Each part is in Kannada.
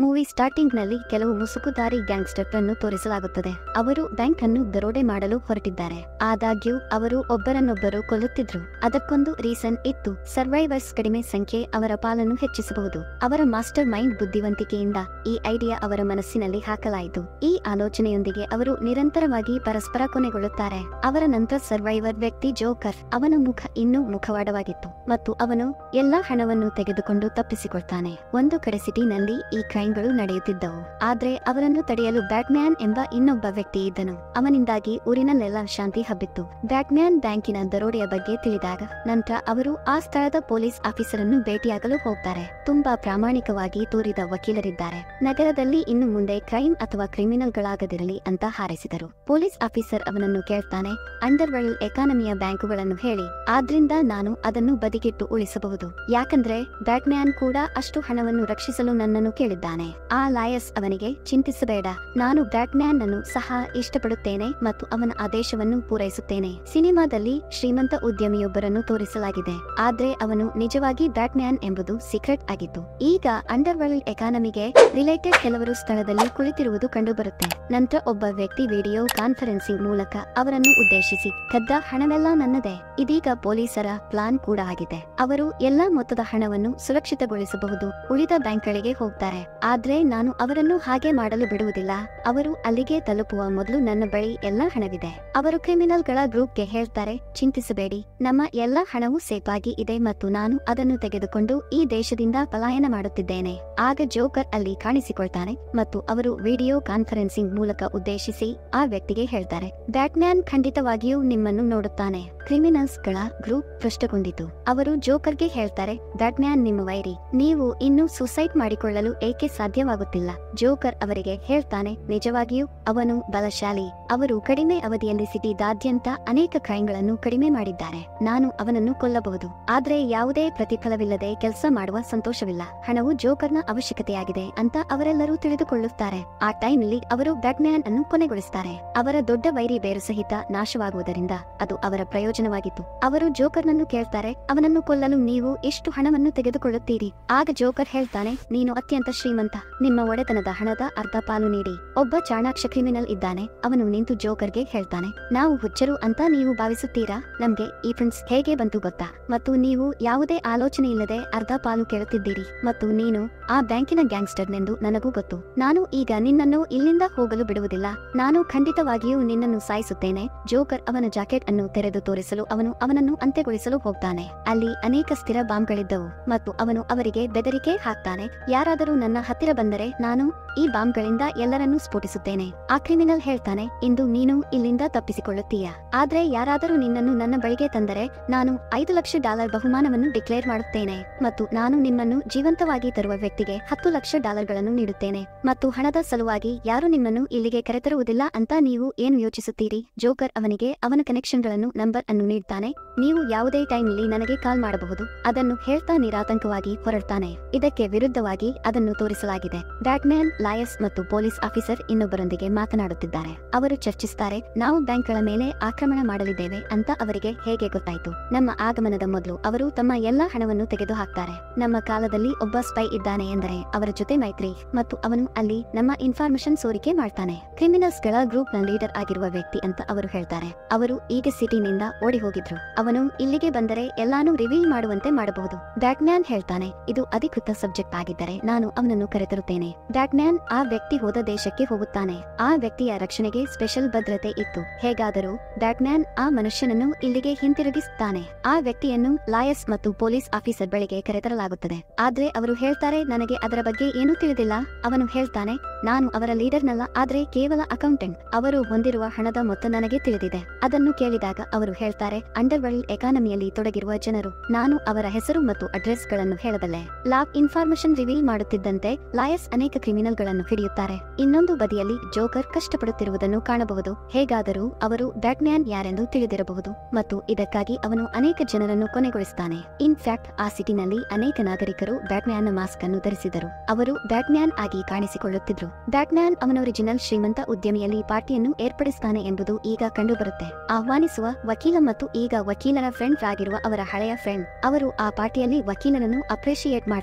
ಮೂವಿ ಸ್ಟಾರ್ಟಿಂಗ್ ನಲ್ಲಿ ಕೆಲವು ಮುಸುಕುದಾರಿ ಗ್ಯಾಂಗ್ಸ್ಟರ್ ಅನ್ನು ತೋರಿಸಲಾಗುತ್ತದೆ ಅವರು ಬ್ಯಾಂಕ್ ಅನ್ನು ದರೋಡೆ ಮಾಡಲು ಹೊರಟಿದ್ದಾರೆ ಆದಾಗ್ಯೂ ಅವರು ಒಬ್ಬರನ್ನೊಬ್ಬರು ಕೊಲ್ಲುತ್ತಿದ್ರು ಅದಕ್ಕೊಂದು ರೀಸನ್ ಇತ್ತು ಸರ್ವೈವರ್ಸ್ ಕಡಿಮೆ ಸಂಖ್ಯೆ ಅವರ ಪಾಲನ್ನು ಹೆಚ್ಚಿಸಬಹುದು ಅವರ ಮಾಸ್ಟರ್ ಮೈಂಡ್ ಬುದ್ಧಿವಂತಿಕೆಯಿಂದ ಈ ಐಡಿಯಾ ಅವರ ಮನಸ್ಸಿನಲ್ಲಿ ಹಾಕಲಾಯಿತು ಈ ಆಲೋಚನೆಯೊಂದಿಗೆ ಅವರು ನಿರಂತರವಾಗಿ ಪರಸ್ಪರ ಕೊನೆಗೊಳ್ಳುತ್ತಾರೆ ಅವರ ನಂತರ ಸರ್ವೈವರ್ ವ್ಯಕ್ತಿ ಜೋಕರ್ ಅವನ ಮುಖ ಇನ್ನೂ ಮುಖವಾಡವಾಗಿತ್ತು ಮತ್ತು ಅವನು ಎಲ್ಲಾ ಹಣವನ್ನು ತೆಗೆದುಕೊಂಡು ತಪ್ಪಿಸಿಕೊಳ್ತಾನೆ ಒಂದು ಕಡೆ ಸಿಟಿನಲ್ಲಿ ಈ ಕ್ರೈಮ್ಗಳು ನಡೆಯುತ್ತಿದ್ದವು ಆದ್ರೆ ಅವರನ್ನು ತಡೆಯಲು ಬ್ಯಾಟ್ಮ್ಯಾನ್ ಎಂಬ ಇನ್ನೊಬ್ಬ ವ್ಯಕ್ತಿ ಇದ್ದನು ಅವನಿಂದಾಗಿ ಊರಿನಲ್ಲೆಲ್ಲ ಶಾಂತಿ ಹಬ್ಬಿತ್ತು ಬ್ಯಾಟ್ಮ್ಯಾನ್ ಬ್ಯಾಂಕಿನ ದರೋಡೆಯ ಬಗ್ಗೆ ತಿಳಿದಾಗ ನಂತರ ಅವರು ಆ ಸ್ಥಳದ ಪೊಲೀಸ್ ಆಫೀಸರ್ ಅನ್ನು ಭೇಟಿಯಾಗಲು ಹೋಗ್ತಾರೆ ತುಂಬಾ ಪ್ರಾಮಾಣಿಕವಾಗಿ ತೋರಿದ ವಕೀಲರಿದ್ದಾರೆ ನಗರದಲ್ಲಿ ಇನ್ನು ಮುಂದೆ ಕ್ರೈಮ್ ಅಥವಾ ಕ್ರಿಮಿನಲ್ಗಳಾಗದಿರಲಿ ಅಂತ ಹಾರೈಸಿದರು ಪೊಲೀಸ್ ಆಫೀಸರ್ ಅವನನ್ನು ಕೇಳ್ತಾನೆ ಅಂಡರ್ ವರ್ಲ್ಡ್ ಎಕಾನಮಿಯ ಬ್ಯಾಂಕುಗಳನ್ನು ಹೇಳಿ ಆದ್ರಿಂದ ನಾನು ಅದನ್ನು ಬದಿಗಿಟ್ಟು ಉಳಿಸಬಹುದು ಯಾಕಂದ್ರೆ ಬ್ಯಾಟ್ಮ್ಯಾನ್ ಕೂಡ ಅಷ್ಟು ಹಣವನ್ನು ರಕ್ಷಿಸಲು ನನ್ನನ್ನು ಕೇಳಿದ್ದಾನೆ ಆ ಲಾಯಸ್ ಅವನಿಗೆ ಚಿಂತಿಸಬೇಡ ನಾನು ಬ್ಯಾಟ್ಮ್ಯಾನ್ ಅನ್ನು ಸಹ ಇಷ್ಟಪಡುತ್ತೇನೆ ಮತ್ತು ಅವನ ಆದೇಶವನ್ನು ಪೂರೈಸುತ್ತೇನೆ ಸಿನಿಮಾದಲ್ಲಿ ಶ್ರೀಮಂತ ಉದ್ಯಮಿಯೊಬ್ಬರನ್ನು ತೋರಿಸಲಾಗಿದೆ ಆದ್ರೆ ಅವನು ನಿಜವಾಗಿ ಬ್ಯಾಟ್ಮ್ಯಾನ್ ಎಂಬುದು ಸೀಕ್ರೆಟ್ ಆಗಿತ್ತು ಈಗ ಅಂಡರ್ ವರ್ಲ್ಡ್ ಎಕಾನಮಿಗೆ ರಿಲೇಟೆಡ್ ಕೆಲವರು ಸ್ಥಳದಲ್ಲಿ ಕುಳಿತಿರುವುದು ಕಂಡುಬರುತ್ತೆ ನಂತರ ಒಬ್ಬ ವ್ಯಕ್ತಿ ವಿಡಿಯೋ ಕಾನ್ಫರೆನ್ಸಿಂಗ್ ಮೂಲಕ ಅವರನ್ನು ಉದ್ದೇಶಿಸಿ ಕದ್ದ ಹಣವೆಲ್ಲ ನನ್ನದೇ ಇದೀಗ ಪೊಲೀಸರ ಪ್ಲಾನ್ ಕೂಡ ಆಗಿದೆ ಅವರು ಎಲ್ಲಾ ಮೊತ್ತದ ಹಣವನ್ನು ಸುರಕ್ಷಿತಗೊಳಿಸಬಹುದು ಉಳಿದ ಬ್ಯಾಂಕ್ಗಳಿಗೆ ಹೋಗ್ತಾರೆ ಆದ್ರೆ ನಾನು ಅವರನ್ನು ಹಾಗೆ ಮಾಡಲು ಬಿಡುವುದಿಲ್ಲ ಅವರು ಅಲ್ಲಿಗೆ ತಲುಪುವ ಮೊದಲು ನನ್ನ ಬಳಿ ಎಲ್ಲಾ ಹಣವಿದೆ ಅವರು ಕ್ರಿಮಿನಲ್ಗಳ ಗ್ರೂಪ್ಗೆ ಹೇಳ್ತಾರೆ ಚಿಂತಿಸಬೇಡಿ ನಮ್ಮ ಎಲ್ಲಾ ಹಣವು ಸೇಫ್ ಆಗಿ ಇದೆ ಮತ್ತು ನಾನು ಅದನ್ನು ತೆಗೆದುಕೊಂಡು ಈ ದೇಶದಿಂದ ಪಲಾಯನ ಮಾಡುತ್ತಿದ್ದೇನೆ ಆಗ ಜೋಕರ್ ಅಲ್ಲಿ ಕಾಣಿಸಿಕೊಳ್ತಾನೆ ಮತ್ತು ಅವರು ವಿಡಿಯೋ ಕಾನ್ಫರೆನ್ಸಿಂಗ್ ಮೂಲಕ ಉದ್ದೇಶಿಸಿ ಆ ವ್ಯಕ್ತಿಗೆ ಹೇಳ್ತಾರೆ ಬ್ಯಾಟ್ಮ್ಯಾನ್ ಖಂಡಿತವಾಗಿಯೂ ನಿಮ್ಮನ್ನು ನೋಡುತ್ತಾನೆ ಕ್ರಿಮಿನಲ್ಸ್ ಗಳ ಗ್ರೂಪ್ ಭ್ರಷ್ಟಗೊಂಡಿತು ಅವರು ಜೋಕರ್ಗೆ ಹೇಳ್ತಾರೆ ಬ್ಯಾಟ್ಮ್ಯಾನ್ ನಿಮ್ಮ ವೈರಿ ನೀವು ಇನ್ನೂ ಸುಸೈಡ್ ಮಾಡಿಕೊಳ್ಳಲು ಏಕೆ ಸಾಧ್ಯವಾಗುತ್ತಿಲ್ಲ ಜೋಕರ್ ಅವರಿಗೆ ಹೇಳ್ತಾನೆ ನಿಜವಾಗಿಯೂ ಅವನು ಬಲಶಾಲಿ ಅವರು ಕಡಿಮೆ ಅವಧಿಯಲ್ಲಿ ಸಿಟಿದಾದ್ಯಂತ ಅನೇಕ ಕ್ರೈಮ್ಗಳನ್ನು ಕಡಿಮೆ ಮಾಡಿದ್ದಾರೆ ನಾನು ಅವನನ್ನು ಕೊಲ್ಲಬಹುದು ಆದ್ರೆ ಯಾವುದೇ ಪ್ರತಿಫಲವಿಲ್ಲದೆ ಕೆಲಸ ಮಾಡುವ ಸಂತೋಷವಿಲ್ಲ ಹಣವು ಜೋಕರ್ನ ಅವಶ್ಯಕತೆಯಾಗಿದೆ ಅಂತ ಅವರೆಲ್ಲರೂ ತಿಳಿದುಕೊಳ್ಳುತ್ತಾರೆ ಆ ಟೈಮ್ನಲ್ಲಿ ಅವರು ಬ್ಯಾಟ್ಮ್ಯಾನ್ ಅನ್ನು ಕೊನೆಗೊಳಿಸುತ್ತಾರೆ ಅವರ ದೊಡ್ಡ ವೈರಿ ಬೇರು ಸಹಿತ ನಾಶವಾಗುವುದರಿಂದ ಅದು ಅವರ ಪ್ರಯೋಜನವಾಗಿತ್ತು ಅವರು ಜೋಕರ್ನನ್ನು ಕೇಳ್ತಾರೆ ಅವನನ್ನು ಕೊಲ್ಲಲು ನೀವು ಎಷ್ಟು ಹಣವನ್ನು ತೆಗೆದುಕೊಳ್ಳುತ್ತೀರಿ ಆಗ ಜೋಕರ್ ಹೇಳ್ತಾನೆ ನೀನು ಅತ್ಯಂತ ಶ್ರೀಮಂತ ನಿಮ್ಮ ಒಡೆತನದ ಹಣದ ಅರ್ಧ ಪಾಲು ನೀಡಿ ಒಬ್ಬ ಚಾಣಾಕ್ಷ ಕ್ರಿಮಿನಲ್ ಇದ್ದಾನೆ ಅವನು ನಿಂತು ಜೋಕರ್ಗೆ ಹೇಳ್ತಾನೆ ನಾವು ಹುಚ್ಚರು ಅಂತ ನೀವು ಭಾವಿಸುತ್ತೀರಾ ನಮ್ಗೆ ಈ ಪ್ರಿನ್ಸ್ ಹೇಗೆ ಬಂತು ಗೊತ್ತಾ ಮತ್ತು ನೀವು ಯಾವುದೇ ಆಲೋಚನೆ ಇಲ್ಲದೆ ಅರ್ಧ ಪಾಲು ಕೇಳುತ್ತಿದ್ದೀರಿ ಮತ್ತು ನೀನು ಆ ಬ್ಯಾಂಕಿನ ಗ್ಯಾಂಗ್ಸ್ಟರ್ನೆಂದು ನನಗೂ ಗೊತ್ತು ನಾನು ಈಗ ನಿನ್ನನ್ನು ಇಲ್ಲಿಂದ ಹೋಗಲು ಬಿಡುವುದಿಲ್ಲ ನಾನು ಖಂಡಿತವಾಗಿಯೂ ನಿನ್ನನ್ನು ಸಾಯಿಸುತ್ತೇನೆ ಜೋಕರ್ ಅವನ ಜಾಕೆಟ್ ಅನ್ನು ತೆರೆದು ತೋರಿಸಲು ಅವನು ಅವನನ್ನು ಅಂತ್ಯಗೊಳಿಸಲು ಹೋಗ್ತಾನೆ ಅಲ್ಲಿ ಅನೇಕ ಸ್ಥಿರ ಬಾಂಬ್ಗಳಿದ್ದವು ಮತ್ತು ಅವನು ಅವರಿಗೆ ಬೆದರಿಕೆ ಹಾಕ್ತಾನೆ ಯಾರಾದರೂ ನನ್ನ ಹತ್ತಿರ ಬಂದರೆ ನಾನು ಈ ಬಾಂಬ್ಗಳಿಂದ ಎಲ್ಲರನ್ನೂ ಸ್ಫೋಟಿಸುತ್ತೇನೆ ಆ ಕ್ರಿಮಿನಲ್ ಹೇಳ್ತಾನೆ ಇಂದು ನೀನು ಇಲ್ಲಿಂದ ತಪ್ಪಿಸಿಕೊಳ್ಳುತ್ತೀಯ ಆದ್ರೆ ಯಾರಾದರೂ ನಿನ್ನನ್ನು ನನ್ನ ಬಳಿಗೆ ತಂದರೆ ನಾನು ಐದು ಲಕ್ಷ ಡಾಲರ್ ಬಹುಮಾನವನ್ನು ಡಿಕ್ಲೇರ್ ಮಾಡುತ್ತೇನೆ ಮತ್ತು ನಾನು ನಿಮ್ಮನ್ನು ಜೀವಂತವಾಗಿ ತರುವ ವ್ಯಕ್ತಿಗೆ ಹತ್ತು ಲಕ್ಷ ಡಾಲರ್ಗಳನ್ನು ನೀಡುತ್ತೇನೆ ಮತ್ತು ಹಣದ ಸಲುವಾಗಿ ಯಾರು ನಿಮ್ಮನ್ನು ಇಲ್ಲಿಗೆ ಕರೆತರುವುದಿಲ್ಲ ಅಂತ ನೀವು ಏನು ಯೋಚಿಸುತ್ತೀರಿ ಜೋಕರ್ ಅವನಿಗೆ ಅವನ ಕನೆಕ್ಷನ್ಗಳನ್ನು ನಂಬರ್ ಅನ್ನು ನೀಡ್ತಾನೆ ನೀವು ಯಾವುದೇ ಟೈಮ್ನಲ್ಲಿ ನನಗೆ ಕಾಲ್ ಮಾಡಬಹುದು ಅದನ್ನು ಹೇಳ್ತಾ ನಿರಾತಂಕವಾಗಿ ಹೊರಡ್ತಾನೆ ಇದಕ್ಕೆ ವಿರುದ್ಧವಾಗಿ ಅದನ್ನು ತೋರಿಸಲಾಗಿದೆ ಬ್ಯಾಟ್ಮ್ಯಾನ್ ಲಾಯಸ್ ಮತ್ತು ಪೊಲೀಸ್ ಆಫೀಸರ್ ಇನ್ನೊಬ್ಬರೊಂದಿಗೆ ಮಾತನಾಡುತ್ತಿದ್ದಾರೆ ಅವರು ಚರ್ಚಿಸುತ್ತಾರೆ ನಾವು ಬ್ಯಾಂಕ್ಗಳ ಮೇಲೆ ಆಕ್ರಮಣ ಮಾಡಲಿದ್ದೇವೆ ಅಂತ ಅವರಿಗೆ ಹೇಗೆ ಗೊತ್ತಾಯಿತು ನಮ್ಮ ಆಗಮನದ ಮೊದಲು ಅವರು ತಮ್ಮ ಎಲ್ಲಾ ಹಣವನ್ನು ತೆಗೆದು ಹಾಕ್ತಾರೆ ನಮ್ಮ ಕಾಲದಲ್ಲಿ ಒಬ್ಬ ಸ್ಪೈ ಇದ್ದಾನೆ ಎಂದರೆ ಅವರ ಜೊತೆ ಮೈತ್ರಿ ಮತ್ತು ಅವನು ಅಲ್ಲಿ ನಮ್ಮ ಇನ್ಫಾರ್ಮೇಶನ್ ಸೋರಿಕೆ ಮಾಡ್ತಾನೆ ಕ್ರಿಮಿನಲ್ಸ್ ಗಳ ಗ್ರೂಪ್ ನ ಲೀಡರ್ ಆಗಿರುವ ವ್ಯಕ್ತಿ ಅಂತ ಅವರು ಹೇಳ್ತಾರೆ ಅವರು ಈಗ ಸಿಟಿನಿಂದ ಓಡಿ ಹೋಗಿದ್ರು ಅವನು ಇಲ್ಲಿಗೆ ಬಂದರೆ ಎಲ್ಲಾನು ರಿವೀಲ್ ಮಾಡುವಂತೆ ಮಾಡಬಹುದು ಬ್ಯಾಟ್ಮ್ಯಾನ್ ಹೇಳ್ತಾನೆ ಇದು ಅಧಿಕೃತ ಸಬ್ಜೆಕ್ಟ್ ಆಗಿದ್ದರೆ ನಾನು ಅವನನ್ನು ಕರೆತರುತ್ತೇನೆ ಬ್ಯಾಟ್ಮ್ಯಾನ್ ಆ ವ್ಯಕ್ತಿ ಹೋದ ದೇಶಕ್ಕೆ ಹೋಗುತ್ತಾನೆ ಆ ವ್ಯಕ್ತಿಯ ರಕ್ಷಣೆಗೆ ಸ್ಪೆಷಲ್ ಭದ್ರತೆ ಇತ್ತು ಹೇಗಾದರೂ ಬ್ಯಾಟ್ಮ್ಯಾನ್ ಆ ಮನುಷ್ಯನನ್ನು ಇಲ್ಲಿಗೆ ಹಿಂತಿರುಗಿಸುತ್ತಾನೆ ಆ ವ್ಯಕ್ತಿಯನ್ನು ಲಾಯಸ್ ಮತ್ತು ಪೊಲೀಸ್ ಆಫೀಸರ್ ಬಳಿಗೆ ಕರೆತರಲಾಗುತ್ತದೆ ಆದ್ರೆ ಅವರು ಹೇಳ್ತಾರೆ ನನಗೆ ಅದರ ಬಗ್ಗೆ ಏನೂ ತಿಳಿದಿಲ್ಲ ಅವನು ಹೇಳ್ತಾನೆ ನಾನು ಅವರ ಲೀಡರ್ನಲ್ಲ ಆದ್ರೆ ಕೇವಲ ಅಕೌಂಟೆಂಟ್ ಅವರು ಹೊಂದಿರುವ ಹಣದ ಮೊತ್ತ ನನಗೆ ತಿಳಿದಿದೆ ಅದನ್ನು ಕೇಳಿದಾಗ ಅವರು ಹೇಳ್ತಾರೆ ಅಂಡರ್ ವರ್ಲ್ಡ್ ಎಕಾನಮಿಯಲ್ಲಿ ತೊಡಗಿರುವ ಜನರು ನಾನು ಅವರ ಹೆಸರು ಮತ್ತು ಅಡ್ರೆಸ್ ಗಳನ್ನು ಹೇಳಬಲ್ಲೆ ಲಾಬ್ ಇನ್ಫಾರ್ಮೇಶನ್ ರಿವೀಲ್ ಮಾಡುತ್ತಿದ್ದಂತೆ ಲಾಯಸ್ ಅನೇಕ ಕ್ರಿಮಿನಲ್ಗಳನ್ನು ಹಿಡಿಯುತ್ತಾರೆ ಇನ್ನೊಂದು ಬದಿಯಲ್ಲಿ ಜೋಕರ್ ಕಷ್ಟಪಡುತ್ತಿರುವುದನ್ನು ಕಾಣಬಹುದು ಹೇಗಾದರೂ ಅವರು ಬ್ಯಾಟ್ಮ್ಯಾನ್ ಯಾರೆಂದು ತಿಳಿದಿರಬಹುದು ಮತ್ತು ಇದಕ್ಕಾಗಿ ಅವನು ಅನೇಕ ಜನರನ್ನು ಕೊನೆಗೊಳಿಸುತ್ತಾನೆ ಇನ್ಫ್ಯಾಕ್ಟ್ ಆ ಸಿಟಿನಲ್ಲಿ ಅನೇಕ ನಾಗರಿಕರು ಬ್ಯಾಟ್ಮ್ಯಾನ್ ಮಾಸ್ಕ್ ಅನ್ನು ಧರಿಸಿದರು ಅವರು ಬ್ಯಾಟ್ಮ್ಯಾನ್ ಆಗಿ ಕಾಣಿಸಿಕೊಳ್ಳುತ್ತಿದ್ರು ಬ್ಯಾಟ್ಮ್ಯಾನ್ ಅವನ ಒರಿಜಿನಲ್ ಶ್ರೀಮಂತ ಉದ್ಯಮಿಯಲ್ಲಿ ಪಾರ್ಟಿಯನ್ನು ಏರ್ಪಡಿಸುತ್ತಾನೆ ಎಂಬುದು ಈಗ ಕಂಡುಬರುತ್ತೆ ಆಹ್ವಾನಿಸುವ ವಕೀಲ ಮತ್ತು ಈಗ ವಕೀಲರ ಫ್ರೆಂಡ್ ಆಗಿರುವ ಅವರ ಹಳೆಯ ಫ್ರೆಂಡ್ ಅವರು ಆ ಪಾರ್ಟಿಯಲ್ಲಿ ವಕೀಲರನ್ನು ಅಪ್ರಿಶಿಯೇಟ್ ಮಾಡ್ತಾರೆ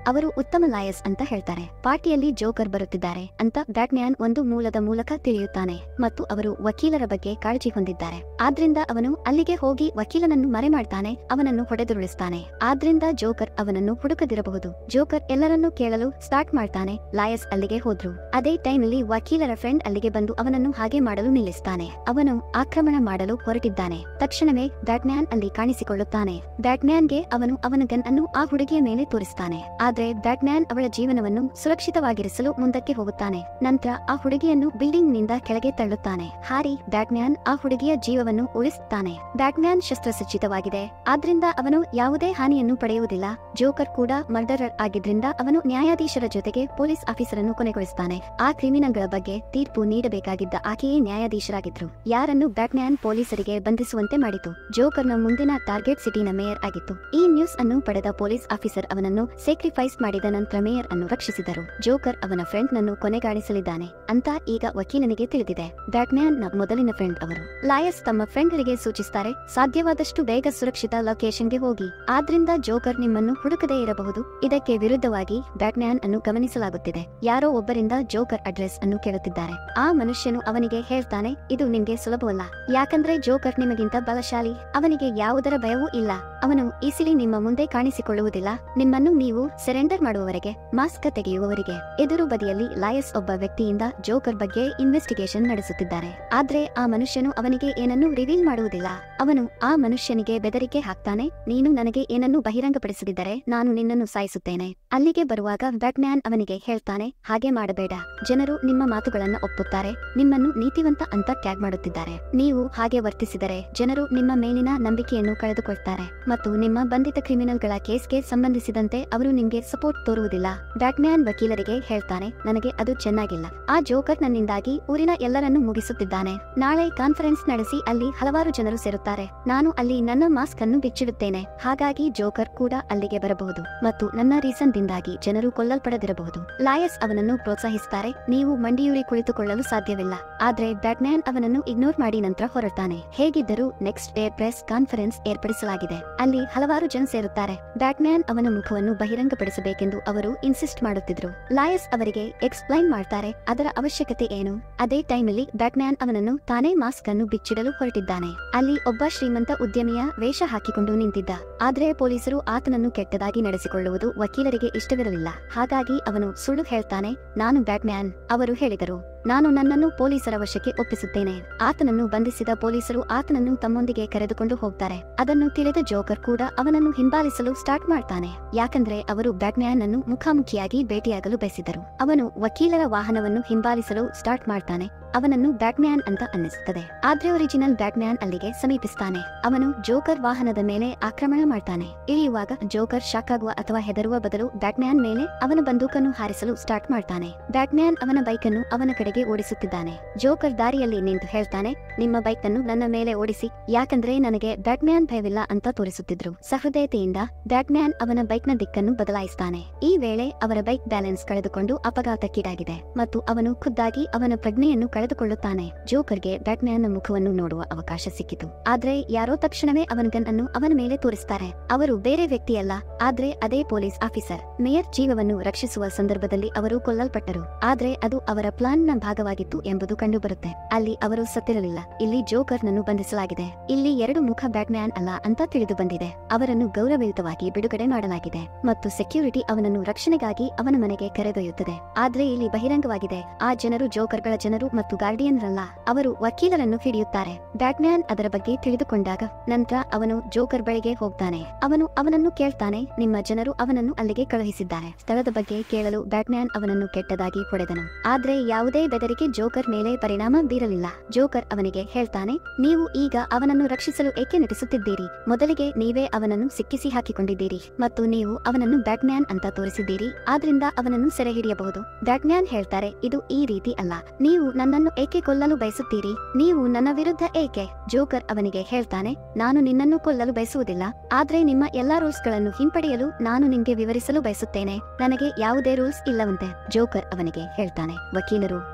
ಅವರು ಉತ್ತಮ ಲಾಯರ್ಸ್ ಅಂತ ಹೇಳ್ತಾರೆ ಪಾರ್ಟಿಯಲ್ಲಿ ಜೋಕರ್ ಬರುತ್ತಿದ್ದಾರೆ ಅಂತ ಬ್ಯಾಟ್ಮ್ಯಾನ್ ಒಂದು ಮೂಲದ ಮೂಲಕ ತಿಳಿಯುತ್ತಾನೆ ಮತ್ತು ಅವರು ವಕೀಲರ ಬಗ್ಗೆ ಕಾಳಜಿ ಹೊಂದಿದ್ದಾರೆ ಆದ್ರಿಂದ ಅವನು ಅಲ್ಲಿಗೆ ಹೋಗಿ ವಕೀಲನನ್ನು ಮರೆ ಮಾಡ್ತಾನೆ ಅವನನ್ನು ಹೊಡೆದುರುಳಿಸ್ತಾನೆ ಆದ್ರಿಂದ ಜೋಕರ್ ಅವನನ್ನು ಹುಡುಕದಿರಬಹುದು ಜೋಕರ್ ಎಲ್ಲರನ್ನೂ ಕೇಳಲು ಸ್ಟಾರ್ಟ್ ಮಾಡ್ತಾನೆ ಲಾಯರ್ಸ್ ಅಲ್ಲಿಗೆ ಹೋದ್ರು ಅದೇ ಟೈಮ್ನಲ್ಲಿ ವಕೀಲರ ಫ್ರೆಂಡ್ ಅಲ್ಲಿಗೆ ಬಂದು ಅವನನ್ನು ಹಾಗೆ ಮಾಡಲು ನಿಲ್ಲಿಸ್ತಾನೆ ಅವನು ಆಕ್ರಮಣ ಮಾಡಲು ಹೊರಟಿದ್ದಾನೆ ತಕ್ಷಣವೇ ಬ್ಯಾಟ್ಮ್ಯಾನ್ ಅಲ್ಲಿ ಕಾಣಿಸಿಕೊಳ್ಳುತ್ತಾನೆ ಬ್ಯಾಟ್ಮ್ಯಾನ್ಗೆ ಅವನು ಅವನ ಗನ್ ಅನ್ನು ಆ ಹುಡುಗಿಯ ಮೇಲೆ ತೋರಿಸ್ತಾನೆ ಆದ್ರೆ ಬ್ಯಾಟ್ಮ್ಯಾನ್ ಅವಳ ಜೀವನವನ್ನು ಸುರಕ್ಷಿತವಾಗಿರಿಸಲು ಮುಂದಕ್ಕೆ ಹೋಗುತ್ತಾನೆ ನಂತರ ಆ ಹುಡುಗಿಯನ್ನು ಬಿಲ್ಡಿಂಗ್ ನಿಂದ ಕೆಳಗೆ ತಳ್ಳುತ್ತಾನೆ ಹಾರಿ ಬ್ಯಾಟ್ಮ್ಯಾನ್ ಆ ಹುಡುಗಿಯ ಜೀವವನ್ನು ಉಳಿಸುತ್ತಾನೆ ಬ್ಯಾಟ್ಮ್ಯಾನ್ ಶಸ್ತ್ರಸಜ್ಜಿತವಾಗಿದೆ ಆದ್ರಿಂದ ಅವನು ಯಾವುದೇ ಹಾನಿಯನ್ನು ಪಡೆಯುವುದಿಲ್ಲ ಜೋಕರ್ ಕೂಡ ಮರ್ಡರರ್ ಆಗಿದ್ರಿಂದ ಅವನು ನ್ಯಾಯಾಧೀಶರ ಜೊತೆಗೆ ಪೊಲೀಸ್ ಆಫೀಸರ್ ಅನ್ನು ಕೊನೆಗೊಳಿಸ್ತಾನೆ ಆ ಕ್ರಿಮಿನಲ್ಗಳ ಬಗ್ಗೆ ತೀರ್ಪು ನೀಡಬೇಕಾಗಿದ್ದ ಆಕೆಯೇ ನ್ಯಾಯಾಧೀಶರಾಗಿದ್ರು ಯಾರನ್ನು ಬ್ಯಾಟ್ಮ್ಯಾನ್ ಪೊಲೀಸರಿಗೆ ಬಂಧಿಸುವಂತೆ ಮಾಡಿತು ಜೋಕರ್ನ ಮುಂದಿನ ಟಾರ್ಗೆಟ್ ಸಿಟಿನ ಮೇಯರ್ ಆಗಿತ್ತು ಈ ನ್ಯೂಸ್ ಅನ್ನು ಪಡೆದ ಪೊಲೀಸ್ ಆಫೀಸರ್ ಅವನನ್ನು ಸ್ಯಾಕ್ರಿಫೈಸ್ ಮಾಡಿದ ನಂತರ ಮೇಯರ್ ಅನ್ನು ರಕ್ಷಿಸಿದರು ಜೋಕರ್ ಅವನ ಫ್ರೆಂಡ್ ನನ್ನು ಕೊನೆಗಾಣಿಸಲಿದ್ದಾನೆ ಅಂತ ಈಗ ವಕೀಲನಿಗೆ ತಿಳಿದಿದೆ ಬ್ಯಾಟ್ಮ್ಯಾನ್ ನ ಮೊದಲಿನ ಫ್ರೆಂಡ್ ಅವರು ಲಾಯರ್ಸ್ ತಮ್ಮ ಫ್ರೆಂಡ್ಗಳಿಗೆ ಸೂಚಿಸ್ತಾರೆ ಸಾಧ್ಯವಾದಷ್ಟು ಬೇಗ ಸುರಕ್ಷಿತ ಲೊಕೇಶನ್ಗೆ ಹೋಗಿ ಆದ್ರಿಂದ ಜೋಕರ್ ನಿಮ್ಮನ್ನು ಹುಡುಕದೇ ಇರಬಹುದು ಇದಕ್ಕೆ ವಿರುದ್ಧವಾಗಿ ಬ್ಯಾಟ್ಮ್ಯಾನ್ ಅನ್ನು ಗಮನಿಸಲಾಗುತ್ತಿದೆ ಯಾರೋ ಒಬ್ಬರಿಂದ ಜೋಕರ್ ಅಡ್ರೆಸ್ ಅನ್ನು ಕೇಳುತ್ತಿದ್ದಾರೆ ಆ ಮನುಷ್ಯನು ಅವನಿಗೆ ಹೇಳ್ತಾನೆ ಇದು ನಿಮ್ಗೆ ಸುಲಭವಲ್ಲ ಯಾಕಂದ್ರೆ ಜೋಕರ್ ನಿಮಗಿಂತ ಬಲಶಾಲಿ ಅವನಿಗೆ ಯಾವುದರ ಭಯವೂ ಇಲ್ಲ ಅವನು ಈಸಿಲಿ ನಿಮ್ಮ ಮುಂದೆ ಕಾಣಿಸಿಕೊಳ್ಳುವುದಿಲ್ಲ ನಿಮ್ಮನ್ನು ನೀವು ಸರೆಂಡರ್ ಮಾಡುವವರೆಗೆ ಮಾಸ್ಕ್ ತೆಗೆಯುವವರಿಗೆ ಎದುರು ಬದಿಯಲ್ಲಿ ಲಾಯಸ್ ಒಬ್ಬ ವ್ಯಕ್ತಿಯಿಂದ ಜೋಕರ್ ಬಗ್ಗೆ ಇನ್ವೆಸ್ಟಿಗೇಷನ್ ನಡೆಸುತ್ತಿದ್ದಾರೆ ಆದ್ರೆ ಆ ಮನುಷ್ಯನು ಅವನಿಗೆ ಏನನ್ನೂ ರಿವೀಲ್ ಮಾಡುವುದಿಲ್ಲ ಅವನು ಆ ಮನುಷ್ಯನಿಗೆ ಬೆದರಿಕೆ ಹಾಕ್ತಾನೆ ನೀನು ನನಗೆ ಏನನ್ನೂ ಬಹಿರಂಗಪಡಿಸದಿದ್ದರೆ ನಾನು ನಿನ್ನನ್ನು ಸಾಯಿಸುತ್ತೇನೆ ಅಲ್ಲಿಗೆ ಬರುವಾಗ ಬ್ಯಾಟ್ಮ್ಯಾನ್ ಅವನಿಗೆ ಹೇಳ್ತಾನೆ ಹಾಗೆ ಮಾಡಬೇಡ ಜನರು ನಿಮ್ಮ ಮಾತುಗಳನ್ನ ಒಪ್ಪುತ್ತಾರೆ ನಿಮ್ಮನ್ನು ನೀತಿವಂತ ಅಂತ ಟ್ಯಾಗ್ ಮಾಡುತ್ತಿದ್ದಾರೆ ನೀವು ಹಾಗೆ ವರ್ತಿಸಿದರೆ ಜನರು ನಿಮ್ಮ ಮೇಲಿನ ನಂಬಿಕೆಯನ್ನು ಕಳೆದುಕೊಳ್ತಾರೆ ಮತ್ತು ನಿಮ್ಮ ಬಂಧಿತ ಕ್ರಿಮಿನಲ್ಗಳ ಕೇಸ್ಗೆ ಸಂಬಂಧಿಸಿದಂತೆ ಅವರು ನಿಮ್ಗೆ ಸಪೋರ್ಟ್ ತೋರುವುದಿಲ್ಲ ಬ್ಯಾಟ್ಮ್ಯಾನ್ ವಕೀಲರಿಗೆ ಹೇಳ್ತಾನೆ ನನಗೆ ಅದು ಚೆನ್ನಾಗಿಲ್ಲ ಆ ಜೋಕರ್ ನನ್ನಿಂದಾಗಿ ಊರಿನ ಎಲ್ಲರನ್ನೂ ಮುಗಿಸುತ್ತಿದ್ದಾನೆ ನಾಳೆ ಕಾನ್ಫರೆನ್ಸ್ ನಡೆಸಿ ಅಲ್ಲಿ ಹಲವಾರು ಜನರು ಸೇರುತ್ತಾರೆ ನಾನು ಅಲ್ಲಿ ನನ್ನ ಮಾಸ್ಕ್ ಅನ್ನು ಬಿಚ್ಚಿಡುತ್ತೇನೆ ಹಾಗಾಗಿ ಜೋಕರ್ ಕೂಡ ಅಲ್ಲಿಗೆ ಬರಬಹುದು ಮತ್ತು ನನ್ನ ರೀಸನ್ ದಿಂದಾಗಿ ಜನರು ಕೊಲ್ಲಲ್ಪಡದಿರಬಹುದು ಲಾಯರ್ಸ್ ಅವನನ್ನು ಪ್ರೋತ್ಸಾಹಿಸುತ್ತಾರೆ ನೀವು ಮಂಡಿಯೂರಿ ಕುಳಿತುಕೊಳ್ಳಲು ಸಾಧ್ಯವಿಲ್ಲ ಆದ್ರೆ ಬ್ಯಾಟ್ಮ್ಯಾನ್ ಅವನನ್ನು ಇಗ್ನೋರ್ ಮಾಡಿ ನಂತರ ಹೊರಟಾನೆ ಹೇಗಿದ್ದರೂ ನೆಕ್ಸ್ಟ್ ಡೇ ಪ್ರೆಸ್ ಕಾನ್ಫರೆನ್ಸ್ ಏರ್ಪಡಿಸಲಾಗಿದೆ ಅಲ್ಲಿ ಹಲವಾರು ಜನ ಸೇರುತ್ತಾರೆ ಬ್ಯಾಟ್ಮ್ಯಾನ್ ಅವನ ಮುಖವನ್ನು ಬಹಿರಂಗಪಡಿಸಬೇಕೆಂದು ಅವರು ಇನ್ಸಿಸ್ಟ್ ಮಾಡುತ್ತಿದ್ರು ಲಾಯರ್ಸ್ ಅವರಿಗೆ ಎಕ್ಸ್ಪ್ಲೈನ್ ಮಾಡ್ತಾರೆ ಅದರ ಅವಶ್ಯಕತೆ ಏನು ಅದೇ ಟೈಮಲ್ಲಿ ಬ್ಯಾಟ್ಮ್ಯಾನ್ ಅವನನ್ನು ತಾನೇ ಮಾಸ್ಕ್ ಅನ್ನು ಬಿಚ್ಚಿಡಲು ಹೊರಟಿದ್ದಾನೆ ಅಲ್ಲಿ ಒಬ್ಬ ಶ್ರೀಮಂತ ಉದ್ಯಮಿಯ ವೇಷ ಹಾಕಿಕೊಂಡು ನಿಂತಿದ್ದ ಆದ್ರೆ ಪೊಲೀಸರು ಆತನನ್ನು ಕೆಟ್ಟದಾಗಿ ನಡೆಸಿಕೊಳ್ಳುವುದು ವಕೀಲರಿಗೆ ಇಷ್ಟವಿರಲಿಲ್ಲ ಹಾಗಾಗಿ ಅವನು ಸುಳ್ಳು ಹೇಳ್ತಾನೆ ನಾನು ಬ್ಯಾಟ್ಮ್ಯಾನ್ ಅವರು ಹೇಳಿದರು ನಾನು ನನ್ನನ್ನು ಪೊಲೀಸರ ವಶಕ್ಕೆ ಒಪ್ಪಿಸುತ್ತೇನೆ ಆತನನ್ನು ಬಂಧಿಸಿದ ಪೊಲೀಸರು ಆತನನ್ನು ತಮ್ಮೊಂದಿಗೆ ಕರೆದುಕೊಂಡು ಹೋಗ್ತಾರೆ ಅದನ್ನು ತಿಳಿದ ಜೋಕರ್ ಕೂಡ ಅವನನ್ನು ಹಿಂಬಾಲಿಸಲು ಸ್ಟಾರ್ಟ್ ಮಾಡ್ತಾನೆ ಯಾಕಂದ್ರೆ ಅವರು ಬ್ಯಾಟ್ಮ್ಯಾನ್ ಅನ್ನು ಮುಖಾಮುಖಿಯಾಗಿ ಭೇಟಿಯಾಗಲು ಬಯಸಿದರು ಅವನು ವಕೀಲರ ವಾಹನವನ್ನು ಹಿಂಬಾಲಿಸಲು ಸ್ಟಾರ್ಟ್ ಮಾಡ್ತಾನೆ ಅವನನ್ನು ಬ್ಯಾಟ್ಮ್ಯಾನ್ ಅಂತ ಅನ್ನಿಸುತ್ತದೆ ಆದ್ರೆ ಒರಿಜಿನಲ್ ಬ್ಯಾಟ್ಮ್ಯಾನ್ ಅಲ್ಲಿಗೆ ಸಮೀಪಿಸ್ತಾನೆ ಅವನು ಜೋಕರ್ ವಾಹನದ ಮೇಲೆ ಆಕ್ರಮಣ ಮಾಡ್ತಾನೆ ಇಳಿಯುವಾಗ ಜೋಕರ್ ಶಾಕ್ ಆಗುವ ಅಥವಾ ಹೆದರುವ ಬದಲು ಬ್ಯಾಟ್ಮ್ಯಾನ್ ಮೇಲೆ ಅವನ ಬಂದೂಕನ್ನು ಹಾರಿಸಲು ಸ್ಟಾರ್ಟ್ ಮಾಡ್ತಾನೆ ಬ್ಯಾಟ್ಮ್ಯಾನ್ ಅವನ ಬೈಕ್ ಅನ್ನು ಅವನ ಕಡೆಗೆ ಓಡಿಸುತ್ತಿದ್ದಾನೆ ಜೋಕರ್ ದಾರಿಯಲ್ಲಿ ನಿಂತು ಹೇಳ್ತಾನೆ ನಿಮ್ಮ ಬೈಕ್ ಅನ್ನು ನನ್ನ ಮೇಲೆ ಓಡಿಸಿ ಯಾಕಂದ್ರೆ ನನಗೆ ಬ್ಯಾಟ್ಮ್ಯಾನ್ ಭಯವಿಲ್ಲ ಅಂತ ತೋರಿಸುತ್ತಿದ್ರು ಸಹೃದಯತೆಯಿಂದ ಬ್ಯಾಟ್ಮ್ಯಾನ್ ಅವನ ಬೈಕ್ನ ದಿಕ್ಕನ್ನು ಬದಲಾಯಿಸ್ತಾನೆ ಈ ವೇಳೆ ಅವರ ಬೈಕ್ ಬ್ಯಾಲೆನ್ಸ್ ಕಳೆದುಕೊಂಡು ಅಪಘಾತಕ್ಕೀಡಾಗಿದೆ ಮತ್ತು ಅವನು ಖುದ್ದಾಗಿ ಅವನ ಪ್ರಜ್ಞೆಯನ್ನು ಕಳೆದುಕೊಳ್ಳುತ್ತಾನೆ ಜೋಕರ್ಗೆ ಬ್ಯಾಟ್ಮ್ಯಾನ್ನ ಮುಖವನ್ನು ನೋಡುವ ಅವಕಾಶ ಸಿಕ್ಕಿತು ಆದ್ರೆ ಯಾರೋ ತಕ್ಷಣವೇ ಅವನ ಗನ್ ಅನ್ನು ಅವನ ಮೇಲೆ ತೋರಿಸ್ತಾರೆ ಅವರು ಬೇರೆ ವ್ಯಕ್ತಿಯಲ್ಲ ಆದ್ರೆ ಅದೇ ಪೊಲೀಸ್ ಆಫೀಸರ್ ಮೇಯರ್ ಜೀವವನ್ನು ರಕ್ಷಿಸುವ ಸಂದರ್ಭದಲ್ಲಿ ಅವರು ಕೊಲ್ಲಲ್ಪಟ್ಟರು ಆದ್ರೆ ಅದು ಅವರ ಪ್ಲಾನ್ ನ ಭಾಗವಾಗಿತ್ತು ಎಂಬುದು ಕಂಡುಬರುತ್ತೆ ಅಲ್ಲಿ ಅವರು ಸತ್ತಿರಲಿಲ್ಲ ಇಲ್ಲಿ ಜೋಕರ್ ನನ್ನು ಬಂಧಿಸಲಾಗಿದೆ ಇಲ್ಲಿ ಎರಡು ಮುಖ ಬ್ಯಾಟ್ಮ್ಯಾನ್ ಅಲ್ಲ ಅಂತ ತಿಳಿದು ಬಂದಿದೆ ಅವರನ್ನು ಗೌರವಯುತವಾಗಿ ಬಿಡುಗಡೆ ಮಾಡಲಾಗಿದೆ ಮತ್ತು ಸೆಕ್ಯೂರಿಟಿ ಅವನನ್ನು ರಕ್ಷಣೆಗಾಗಿ ಅವನ ಮನೆಗೆ ಕರೆದೊಯ್ಯುತ್ತದೆ ಆದ್ರೆ ಇಲ್ಲಿ ಬಹಿರಂಗವಾಗಿದೆ ಆ ಜನರು ಜೋಕರ್ಗಳ ಜನರು ಮತ್ತು ಗಾರ್ಡಿಯನ್ ರಲ್ಲ ಅವರು ವಕೀಲರನ್ನು ಹಿಡಿಯುತ್ತಾರೆ ಬ್ಯಾಟ್ಮ್ಯಾನ್ ಅದರ ಬಗ್ಗೆ ತಿಳಿದುಕೊಂಡಾಗ ನಂತರ ಅವನು ಜೋಕರ್ ಬಳಿಗೆ ಹೋಗ್ತಾನೆ ಅವನು ಅವನನ್ನು ಕೇಳ್ತಾನೆ ನಿಮ್ಮ ಜನರು ಅವನನ್ನು ಅಲ್ಲಿಗೆ ಕಳುಹಿಸಿದ್ದಾರೆ ಸ್ಥಳದ ಬಗ್ಗೆ ಕೇಳಲು ಬ್ಯಾಟ್ಮ್ಯಾನ್ ಅವನನ್ನು ಕೆಟ್ಟದಾಗಿ ಹೊಡೆದನು ಆದ್ರೆ ಯಾವುದೇ ಬೆದರಿಕೆ ಜೋಕರ್ ಮೇಲೆ ಪರಿಣಾಮ ಬೀರಲಿಲ್ಲ ಜೋಕರ್ ಅವನಿಗೆ ಹೇಳ್ತಾನೆ ನೀವು ಈಗ ಅವನನ್ನು ರಕ್ಷಿಸಲು ಏಕೆ ನಟಿಸುತ್ತಿದ್ದೀರಿ ಮೊದಲಿಗೆ ನೀವೇ ಅವನನ್ನು ಸಿಕ್ಕಿಸಿ ಹಾಕಿಕೊಂಡಿದ್ದೀರಿ ಮತ್ತು ನೀವು ಅವನನ್ನು ಬ್ಯಾಟ್ಮ್ಯಾನ್ ಅಂತ ತೋರಿಸಿದ್ದೀರಿ ಆದ್ರಿಂದ ಅವನನ್ನು ಸೆರೆ ಹಿಡಿಯಬಹುದು ಬ್ಯಾಟ್ಮ್ಯಾನ್ ಹೇಳ್ತಾರೆ ಇದು ಈ ರೀತಿ ಅಲ್ಲ ನೀವು ನನ್ನನ್ನು ಏಕೆ ಕೊಲ್ಲಲು ಬಯಸುತ್ತೀರಿ ನೀವು ನನ್ನ ವಿರುದ್ಧ ಏಕೆ ಜೋಕರ್ ಅವನಿಗೆ ಹೇಳ್ತಾನೆ ನಾನು ನಿನ್ನನ್ನು ಕೊಲ್ಲಲು ಬಯಸುವುದಿಲ್ಲ ಆದ್ರೆ ನಿಮ್ಮ ಎಲ್ಲಾ ರೂಲ್ಸ್ ಗಳನ್ನು ಹಿಂಪಡೆಯಲು ನಾನು ನಿಮ್ಗೆ ವಿವರಿಸಲು ಬಯಸುತ್ತೇನೆ ನನಗೆ ಯಾವುದೇ ರೂಲ್ಸ್ ಇಲ್ಲವಂತೆ ಜೋಕರ್ ಅವನಿಗೆ ಹೇಳ್ತಾನೆ ವಕೀಲರು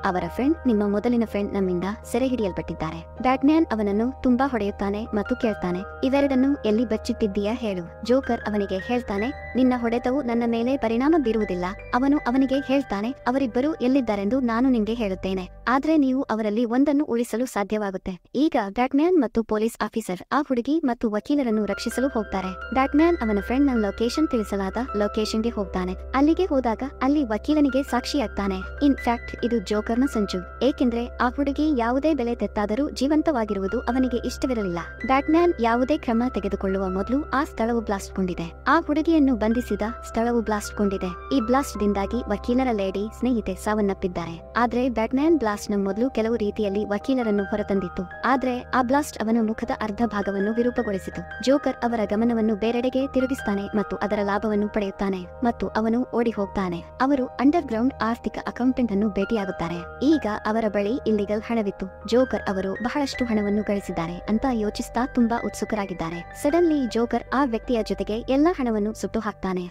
ಅವರ ಫ್ರೆಂಡ್ ನಿಮ್ಮ ಮೊದಲಿನ ಫ್ರೆಂಡ್ ನಮ್ಮಿಂದ ಸೆರೆ ಹಿಡಿಯಲ್ಪಟ್ಟಿದ್ದಾರೆ ಬ್ಯಾಟ್ಮ್ಯಾನ್ ಅವನನ್ನು ತುಂಬಾ ಹೊಡೆಯುತ್ತಾನೆ ಮತ್ತು ಕೇಳ್ತಾನೆ ಇವೆರಡನ್ನು ಎಲ್ಲಿ ಬಚ್ಚಿಟ್ಟಿದ್ದೀಯಾ ಹೇಳು ಜೋಕರ್ ಅವನಿಗೆ ಹೇಳ್ತಾನೆ ನಿನ್ನ ಹೊಡೆತವು ನನ್ನ ಮೇಲೆ ಪರಿಣಾಮ ಬೀರುವುದಿಲ್ಲ ಅವನು ಅವನಿಗೆ ಹೇಳ್ತಾನೆ ಅವರಿಬ್ಬರು ಎಲ್ಲಿದ್ದಾರೆಂದು ನಾನು ನಿಂಗೆ ಹೇಳುತ್ತೇನೆ ಆದ್ರೆ ನೀವು ಅವರಲ್ಲಿ ಒಂದನ್ನು ಉಳಿಸಲು ಸಾಧ್ಯವಾಗುತ್ತೆ ಈಗ ಬ್ಯಾಟ್ಮ್ಯಾನ್ ಮತ್ತು ಪೊಲೀಸ್ ಆಫೀಸರ್ ಆ ಹುಡುಗಿ ಮತ್ತು ವಕೀಲರನ್ನು ರಕ್ಷಿಸಲು ಹೋಗ್ತಾರೆ ಬ್ಯಾಟ್ಮ್ಯಾನ್ ಅವನ ಫ್ರೆಂಡ್ ನ ಲೊಕೇಶನ್ ತಿಳಿಸಲಾದ ಲೊಕೇಶನ್ಗೆ ಹೋಗ್ತಾನೆ ಅಲ್ಲಿಗೆ ಹೋದಾಗ ಅಲ್ಲಿ ವಕೀಲನಿಗೆ ಸಾಕ್ಷಿಯಾಗ್ತಾನೆ ಇನ್ ಫ್ಯಾಕ್ಟ್ ಇದು ಜೋಕರ್ನ ಸಂಚು ಏಕೆಂದ್ರೆ ಆ ಹುಡುಗಿ ಯಾವುದೇ ಬೆಲೆ ತೆತ್ತಾದರೂ ಜೀವಂತವಾಗಿರುವುದು ಅವನಿಗೆ ಇಷ್ಟವಿರಲಿಲ್ಲ ಬ್ಯಾಟ್ಮ್ಯಾನ್ ಯಾವುದೇ ಕ್ರಮ ತೆಗೆದುಕೊಳ್ಳುವ ಮೊದಲು ಆ ಸ್ಥಳವು ಬ್ಲಾಸ್ಟ್ ಗೊಂಡಿದೆ ಆ ಹುಡುಗಿಯನ್ನು ಬಂಧಿಸಿದ ಸ್ಥಳವು ಬ್ಲಾಸ್ಟ್ ಗೊಂಡಿದೆ ಈ ಬ್ಲಾಸ್ಟ್ ದಿಂದಾಗಿ ವಕೀಲರ ಲೇಡಿ ಸ್ನೇಹಿತೆ ಸಾವನ್ನಪ್ಪಿದ್ದಾರೆ ಆದ್ರೆ ಬ್ಯಾಟ್ಮ್ಯಾನ್ ಬ್ಲಾಸ್ಟ್ ನ ಮೊದಲು ಕೆಲವು ರೀತಿಯಲ್ಲಿ ವಕೀಲರನ್ನು ಹೊರತಂದಿತ್ತು ಆದ್ರೆ ಆ ಬ್ಲಾಸ್ಟ್ ಅವನ ಮುಖದ ಅರ್ಧ ಭಾಗವನ್ನು ವಿರೂಪಗೊಳಿಸಿತು ಜೋಕರ್ ಅವರ ಗಮನವನ್ನು ಬೇರೆಡೆಗೆ ತಿರುಗಿಸ್ತಾನೆ ಮತ್ತು ಅದರ ಲಾಭವನ್ನು ಪಡೆಯುತ್ತಾನೆ ಮತ್ತು ಅವನು ಓಡಿ ಹೋಗ್ತಾನೆ ಅವರು ಅಂಡರ್ ಗ್ರೌಂಡ್ ಆರ್ಥಿಕ ಅಕೌಂಟೆಂಟ್ ಅನ್ನು ಭೇಟಿಯಾಗುತ್ತಾರೆ ಈಗ ಅವರ ಬಳಿ ಇಲ್ಲಿಗಲ್ ಹಣವಿತ್ತು ಜೋಕರ್ ಅವರು ಬಹಳಷ್ಟು ಹಣವನ್ನು ಗಳಿಸಿದ್ದಾರೆ ಅಂತ ಯೋಚಿಸ್ತಾ ತುಂಬಾ ಉತ್ಸುಕರಾಗಿದ್ದಾರೆ ಸಡನ್ಲಿ ಜೋಕರ್ ಆ ವ್ಯಕ್ತಿಯ ಜೊತೆಗೆ ಎಲ್ಲಾ ಹಣವನ್ನು ಸುಟ್ಟು ಹಾಕ್ತಾನೆ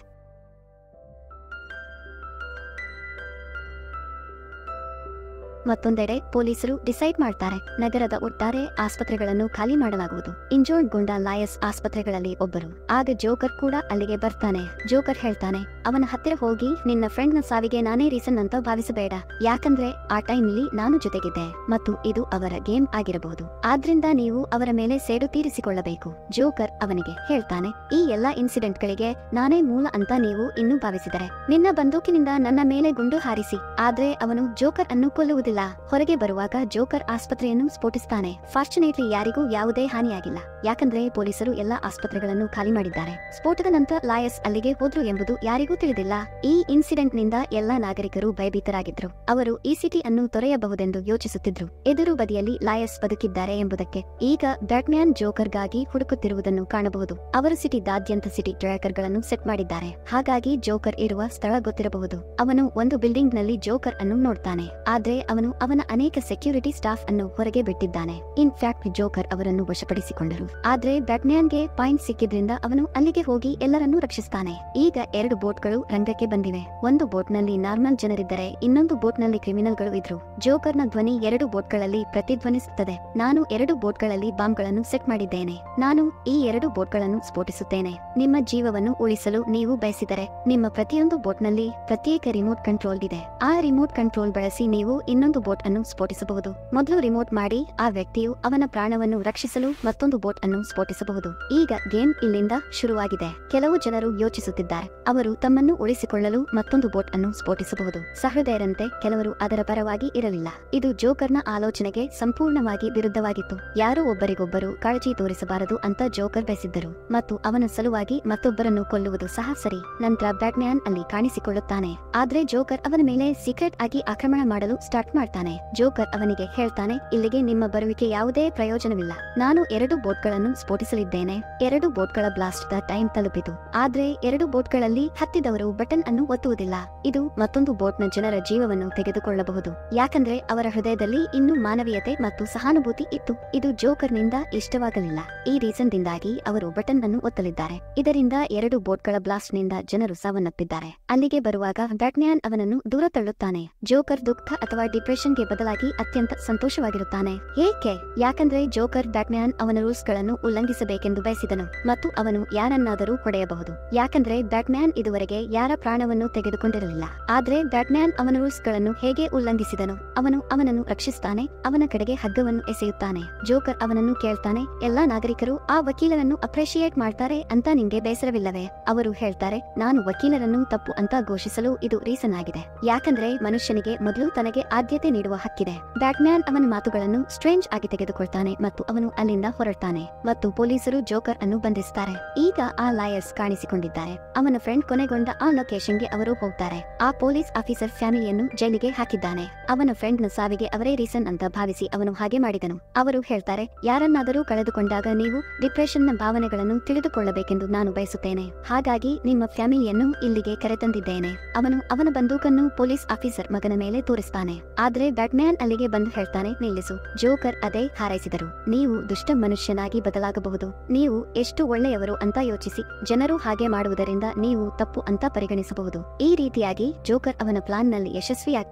ಮತ್ತೊಂದೆಡೆ ಪೊಲೀಸರು ಡಿಸೈಡ್ ಮಾಡ್ತಾರೆ ನಗರದ ಒಟ್ಟಾರೆ ಆಸ್ಪತ್ರೆಗಳನ್ನು ಖಾಲಿ ಮಾಡಲಾಗುವುದು ಇಂಜೋರ್ಡ್ ಗೊಂಡ ಲಾಯಸ್ ಆಸ್ಪತ್ರೆಗಳಲ್ಲಿ ಒಬ್ಬರು ಆಗ ಜೋಕರ್ ಕೂಡ ಅಲ್ಲಿಗೆ ಬರ್ತಾನೆ ಜೋಕರ್ ಹೇಳ್ತಾನೆ ಅವನ ಹತ್ತಿರ ಹೋಗಿ ನಿನ್ನ ಫ್ರೆಂಡ್ ನ ಸಾವಿಗೆ ನಾನೇ ರೀಸನ್ ಅಂತ ಭಾವಿಸಬೇಡ ಯಾಕಂದ್ರೆ ಆ ಟೈಮ್ಲಿ ನಾನು ಜೊತೆಗಿದ್ದೆ ಮತ್ತು ಇದು ಅವರ ಗೇಮ್ ಆಗಿರಬಹುದು ಆದ್ರಿಂದ ನೀವು ಅವರ ಮೇಲೆ ಸೇಡು ತೀರಿಸಿಕೊಳ್ಳಬೇಕು ಜೋಕರ್ ಅವನಿಗೆ ಹೇಳ್ತಾನೆ ಈ ಎಲ್ಲಾ ಇನ್ಸಿಡೆಂಟ್ ಗಳಿಗೆ ನಾನೇ ಮೂಲ ಅಂತ ನೀವು ಇನ್ನೂ ಭಾವಿಸಿದರೆ ನಿನ್ನ ಬಂದೂಕಿನಿಂದ ನನ್ನ ಮೇಲೆ ಗುಂಡು ಹಾರಿಸಿ ಆದ್ರೆ ಅವನು ಜೋಕರ್ ಅನ್ನು ಕೊಲ್ಲುವುದಿಲ್ಲ ಹೊರಗೆ ಬರುವಾಗ ಜೋಕರ್ ಆಸ್ಪತ್ರೆಯನ್ನು ಸ್ಫೋಟಿಸ್ತಾನೆ ಫಾರ್ಚುನೇಟ್ಲಿ ಯಾರಿಗೂ ಯಾವುದೇ ಹಾನಿಯಾಗಿಲ್ಲ ಯಾಕಂದ್ರೆ ಪೊಲೀಸರು ಎಲ್ಲಾ ಆಸ್ಪತ್ರೆಗಳನ್ನು ಖಾಲಿ ಮಾಡಿದ್ದಾರೆ ಸ್ಫೋಟದ ನಂತರ ಲಾಯಸ್ ಅಲ್ಲಿಗೆ ಹೋದ್ರು ಎಂಬುದು ಯಾರಿಗೂ ತಿಳಿದಿಲ್ಲ ಈ ಇನ್ಸಿಡೆಂಟ್ ನಿಂದ ಎಲ್ಲಾ ನಾಗರಿಕರು ಭಯಭೀತರಾಗಿದ್ರು ಅವರು ಈ ಸಿಟಿ ಅನ್ನು ತೊರೆಯಬಹುದೆಂದು ಯೋಚಿಸುತ್ತಿದ್ರು ಎದುರು ಬದಿಯಲ್ಲಿ ಲಾಯಸ್ ಬದುಕಿದ್ದಾರೆ ಎಂಬುದಕ್ಕೆ ಈಗ ಬ್ಯಾಟ್ಮ್ಯಾನ್ ಜೋಕರ್ಗಾಗಿ ಹುಡುಕುತ್ತಿರುವುದನ್ನು ಕಾಣಬಹುದು ಅವರು ಸಿಟಿದಾದ್ಯಂತ ಸಿಟಿ ಟ್ರ್ಯಾಕರ್ ಗಳನ್ನು ಸೆಟ್ ಮಾಡಿದ್ದಾರೆ ಹಾಗಾಗಿ ಜೋಕರ್ ಇರುವ ಸ್ಥಳ ಗೊತ್ತಿರಬಹುದು ಅವನು ಒಂದು ಬಿಲ್ಡಿಂಗ್ ನಲ್ಲಿ ಜೋಕರ್ ಅನ್ನು ನೋಡ್ತಾನೆ ಆದ್ರೆ ಅವನು ಅವನ ಅನೇಕ ಸೆಕ್ಯೂರಿಟಿ ಸ್ಟಾಫ್ ಅನ್ನು ಹೊರಗೆ ಬಿಟ್ಟಿದ್ದಾನೆ ಇನ್ ಫ್ಯಾಕ್ಟ್ ಜೋಕರ್ ಅವರನ್ನು ವಶಪಡಿಸಿಕೊಂಡರು ಆದ್ರೆ ಬ್ಯಾಟ್ಮ್ಯಾನ್ಗೆ ಪಾಯಿಂಟ್ ಸಿಕ್ಕಿದ್ರಿಂದ ಅವನು ಅಲ್ಲಿಗೆ ಹೋಗಿ ಎಲ್ಲರನ್ನೂ ರಕ್ಷಿಸ್ತಾನೆ ಈಗ ಎರಡು ಬೋಟ್ಗಳು ರಂಗಕ್ಕೆ ಬಂದಿವೆ ಒಂದು ಬೋಟ್ ನಲ್ಲಿ ನಾರ್ಮಲ್ ಜನರಿದ್ದರೆ ಇನ್ನೊಂದು ಬೋಟ್ ನಲ್ಲಿ ಕ್ರಿಮಿನಲ್ಗಳು ಇದ್ರು ಜೋಕರ್ನ ಧ್ವನಿ ಎರಡು ಬೋಟ್ಗಳಲ್ಲಿ ಪ್ರತಿಧ್ವನಿಸುತ್ತದೆ ನಾನು ಎರಡು ಬೋಟ್ಗಳಲ್ಲಿ ಬಾಂಬ್ಗಳನ್ನು ಸೆಟ್ ಮಾಡಿದ್ದೇನೆ ನಾನು ಈ ಎರಡು ಬೋಟ್ಗಳನ್ನು ಸ್ಫೋಟಿಸುತ್ತೇನೆ ನಿಮ್ಮ ಜೀವವನ್ನು ಉಳಿಸಲು ನೀವು ಬಯಸಿದರೆ ನಿಮ್ಮ ಪ್ರತಿಯೊಂದು ಬೋಟ್ನಲ್ಲಿ ಪ್ರತ್ಯೇಕ ರಿಮೋಟ್ ಕಂಟ್ರೋಲ್ ಇದೆ ಆ ರಿಮೋಟ್ ಕಂಟ್ರೋಲ್ ಬಳಸಿ ನೀವು ಇನ್ನೊಂದು ಬೋಟ್ ಅನ್ನು ಸ್ಫೋಟಿಸಬಹುದು ಮೊದಲು ರಿಮೋಟ್ ಮಾಡಿ ಆ ವ್ಯಕ್ತಿಯು ಅವನ ಪ್ರಾಣವನ್ನು ರಕ್ಷಿಸಲು ಮತ್ತೊಂದು ಬೋಟ್ ಅನ್ನು ಸ್ಫೋಟಿಸಬಹುದು ಈಗ ಗೇಮ್ ಇಲ್ಲಿಂದ ಶುರುವಾಗಿದೆ ಕೆಲವು ಜನರು ಯೋಚಿಸುತ್ತಿದ್ದಾರೆ ಅವರು ತಮ್ಮನ್ನು ಉಳಿಸಿಕೊಳ್ಳಲು ಮತ್ತೊಂದು ಬೋಟ್ ಅನ್ನು ಸ್ಫೋಟಿಸಬಹುದು ಸಹೃದಯರಂತೆ ಕೆಲವರು ಅದರ ಪರವಾಗಿ ಇರಲಿಲ್ಲ ಇದು ಜೋಕರ್ನ ಆಲೋಚನೆಗೆ ಸಂಪೂರ್ಣವಾಗಿ ವಿರುದ್ಧವಾಗಿತ್ತು ಯಾರು ಒಬ್ಬರಿಗೊಬ್ಬರು ಕಾಳಜಿ ತೋರಿಸಬಾರದು ಅಂತ ಜೋಕರ್ ಬಯಸಿದ್ದರು ಮತ್ತು ಅವನ ಸಲುವಾಗಿ ಮತ್ತೊಬ್ಬರನ್ನು ಕೊಲ್ಲುವುದು ಸಹ ಸರಿ ನಂತರ ಬ್ಯಾಟ್ಮ್ಯಾನ್ ಅಲ್ಲಿ ಕಾಣಿಸಿಕೊಳ್ಳುತ್ತಾನೆ ಆದ್ರೆ ಜೋಕರ್ ಅವನ ಮೇಲೆ ಸೀಕ್ರೆಟ್ ಆಗಿ ಆಕ್ರಮಣ ಮಾಡಲು ಸ್ಟಾರ್ಟ್ ಮಾಡ್ತಾನೆ ಜೋಕರ್ ಅವನಿಗೆ ಹೇಳ್ತಾನೆ ಇಲ್ಲಿಗೆ ನಿಮ್ಮ ಬರುವಿಕೆ ಯಾವುದೇ ಪ್ರಯೋಜನವಿಲ್ಲ ನಾನು ಎರಡು ಬೋಟ್ಗಳನ್ನು ಸ್ಫೋಟಿಸಲಿದ್ದೇನೆ ಎರಡು ಬೋಟ್ಗಳ ಬ್ಲಾಸ್ಟ್ ದ ಟೈಮ್ ತಲುಪಿತು ಆದ್ರೆ ಎರಡು ಬೋಟ್ಗಳಲ್ಲಿ ಹತ್ತಿದವರು ಬಟನ್ ಅನ್ನು ಒತ್ತುವುದಿಲ್ಲ ಇದು ಮತ್ತೊಂದು ಬೋಟ್ನ ಜನರ ಜೀವವನ್ನು ತೆಗೆದುಕೊಳ್ಳಬಹುದು ಯಾಕಂದ್ರೆ ಅವರ ಹೃದಯದಲ್ಲಿ ಇನ್ನೂ ಮಾನವೀಯತೆ ಮತ್ತು ಸಹಾನುಭೂತಿ ಇತ್ತು ಇದು ಜೋಕರ್ನಿಂದ ಇಷ್ಟವಾಗಲಿಲ್ಲ ಈ ರೀಸನ್ ದಿಂದಾಗಿ ಅವರು ಬಟನ್ ಅನ್ನು ಒತ್ತಲಿದ್ದಾರೆ ಇದರಿಂದ ಎರಡು ಬೋಟ್ಗಳ ಬ್ಲಾಸ್ಟ್ ನಿಂದ ಜನರು ಸಾವನ್ನಪ್ಪಿದ್ದಾರೆ ಅಲ್ಲಿಗೆ ಬರುವಾಗ ಬ್ಯಾಟ್ಮ್ಯಾನ್ ಅವನನ್ನು ದೂರ ತಳ್ಳುತ್ತಾನೆ ಜೋಕರ್ ದುಃಖ ಅಥವಾ ಡಿಪ್ರೆಷನ್ಗೆ ಬದಲಾಗಿ ಅತ್ಯಂತ ಸಂತೋಷವಾಗಿರುತ್ತಾನೆ ಏಕೆ ಯಾಕಂದ್ರೆ ಜೋಕರ್ ಬ್ಯಾಟ್ಮ್ಯಾನ್ ಅವನ ರೂಲ್ಸ್ ಗಳನ್ನು ಉಲ್ಲಂಘಿಸಬೇಕೆಂದು ಬಯಸಿದನು ಮತ್ತು ಅವನು ಯಾರನ್ನಾದರೂ ಹೊಡೆಯಬಹುದು ಯಾಕಂದ್ರೆ ಬ್ಯಾಟ್ಮ್ಯಾನ್ ಇದುವರೆಗೆ ಯಾರ ಪ್ರಾಣವನ್ನು ತೆಗೆದುಕೊಂಡಿರಲಿಲ್ಲ ಆದ್ರೆ ಬ್ಯಾಟ್ಮ್ಯಾನ್ ಅವನ ರೂಲ್ಸ್ ಗಳನ್ನು ಹೇಗೆ ಉಲ್ಲಂಘಿಸಿದನು ಅವನು ಅವನನ್ನು ರಕ್ಷಿಸ್ತಾನೆ ಅವನ ಕಡೆಗೆ ಹಗ್ಗವನ್ನು ಎಸೆಯುತ್ತಾನೆ ಜೋಕರ್ ಅವನನ್ನು ಕೇಳ್ತಾನೆ ಎಲ್ಲಾ ನಾಗರಿಕರು ಆ ವಕೀಲರನ್ನು ಅಪ್ರಿಶಿಯೇಟ್ ಮಾಡ್ತಾರೆ ಅಂತ ನಿಂಗೆ ಬೇಸರವಿಲ್ಲವೇ ಅವರು ಹೇಳ್ತಾರೆ ನಾನು ವಕೀಲರನ್ನು ತಪ್ಪು ಅಂತ ಘೋಷಿಸಲು ಇದು ರೀಸನ್ ಆಗಿದೆ ಯಾಕಂದ್ರೆ ಮನುಷ್ಯನಿಗೆ ಮೊದಲು ತನಗೆ ಆದ್ಯತೆ ನೀಡುವ ಹಕ್ಕಿದೆ ಬ್ಯಾಟ್ಮ್ಯಾನ್ ಅವನ ಮಾತುಗಳನ್ನು ಸ್ಟ್ರೇಂಜ್ ಆಗಿ ತೆಗೆದುಕೊಳ್ತಾನೆ ಮತ್ತು ಅವನು ಅಲ್ಲಿಂದ ಹೊರಡ್ತಾನೆ ಮತ್ತು ಪೊಲೀಸರು ಜೋಕರ್ ಅನ್ನು ಬಂಧಿಸ್ತಾರೆ ಈಗ ಆ ಲಾಯರ್ಸ್ ಕಾಣಿಸಿಕೊಂಡಿದ್ದಾರೆ ಅವನ ಫ್ರೆಂಡ್ ಕೊನೆಗೊಂಡ ಆ ಲೊಕೇಶನ್ಗೆ ಅವರು ಹೋಗ್ತಾರೆ ಆ ಪೊಲೀಸ್ ಆಫೀಸರ್ ಫ್ಯಾಮಿಲಿಯನ್ನು ಜೈಲಿಗೆ ಹಾಕಿದ್ದಾನೆ ಅವನ ಫ್ರೆಂಡ್ ನ ಸಾವಿಗೆ ಅವರೇ ರೀಸನ್ ಅಂತ ಭಾವಿಸಿ ಅವನು ಹಾಗೆ ಮಾಡಿದನು ಅವರು ಹೇಳ್ತಾರೆ ಯಾರನ್ನಾದರೂ ಕಳೆದುಕೊಂಡಾಗ ನೀವು ಡಿಪ್ರೆಷನ್ ನ ಭಾವನೆಗಳನ್ನು ತಿಳಿದುಕೊಳ್ಳಬೇಕೆಂದು ನಾನು ಬಯಸುತ್ತೇನೆ ಹಾಗಾಗಿ ನಿಮ್ಮ ಫ್ಯಾಮಿಲಿಯನ್ನು ಇಲ್ಲಿಗೆ ಕರೆತಂದಿದ್ದೇನೆ ಅವನು ಅವನ ಬಂದೂಕನ್ನು ಪೊಲೀಸ್ ಆಫೀಸರ್ ಮಗನ ಮೇಲೆ ತೋರಿಸ್ತಾನೆ ಆದ್ರೆ ಬ್ಯಾಟ್ಮ್ಯಾನ್ ಅಲ್ಲಿಗೆ ಬಂದು ಹೇಳ್ತಾನೆ ನಿಲ್ಲಿಸು ಜೋಕರ್ ಅದೇ ಹಾರೈಸಿದರು ನೀವು ದುಷ್ಟ ಮನುಷ್ಯನಾಗಿ ಬದಲಾಗಬಹುದು ನೀವು ಎಷ್ಟು ಒಳ್ಳೆಯವರು ಅಂತ ಯೋಚಿಸಿ ಜನರು ಹಾಗೆ ಮಾಡುವುದರಿಂದ ನೀವು ತಪ್ಪು ಅಂತ ಪರಿಗಣಿಸಬಹುದು ಈ ರೀತಿಯಾಗಿ ಜೋಕರ್ ಅವನ ಪ್ಲಾನ್ ನಲ್ಲಿ ಯಶಸ್ವಿಯಾಗ್ತಾನೆ